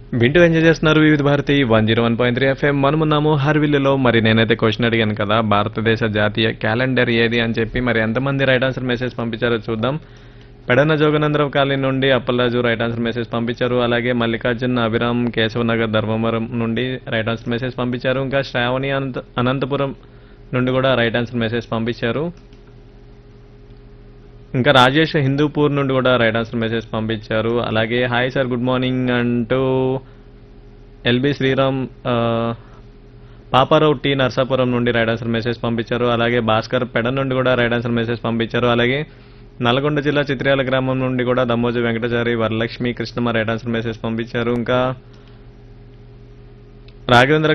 వింటూ ఎంజాయ్ చేస్తున్నారు Vividh Bharati one zero one point three FM మనమున్నాము హర్విల్లులో మరి నేనైతే క్వశ్చన్ అడిగాను కదా భారతదేశ జాతీయ క్యాలెండర్ ఏది అని చెప్పి మరి ఎంతమంది రైట్ ఆన్సర్ మెసేజ్ పంపించారో చూద్దాం పెడన జోగనందరావు కాలనీ నుండి అప్పలరాజు రైట్ ఆన్సర్ మెసేజ్ పంపించారు అలాగే మల్లికార్జున్ అభిరామ్ కేశవనగర్ ధర్మవరం నుండి రైట్ ఆన్సర్ మెసేజ్ పంపించారు ఇంకా శ్రావణి అనంత అనంతపురం నుండి కూడా రైట్ ఆన్సర్ మెసేజ్ పంపించారు ఇంకా రాజేష్ హిందూపూర్ నుండి కూడా రైట్ ఆన్సర్ మెసేజ్ పంపించారు అలాగే హాయ్ సార్ గుడ్ మార్నింగ్ అంటూ ఎల్బి శ్రీరామ్ ఆ, పాపారావు టి నర్సాపురం నుండి రైట్ ఆన్సర్ మెసేజ్ పంపించారు అలాగే భాస్కర్ పెడ నుండి కూడా రైట్ ఆన్సర్ మెసేజ్ పంపించారు అలాగే నల్గొండ జిల్లా చిత్ర్యాల గ్రామం నుండి కూడా Dammoju Venkatachari Varalakshmi Krishnamma right answer message పంపించారు ఇంకా రాఘవేంద్ర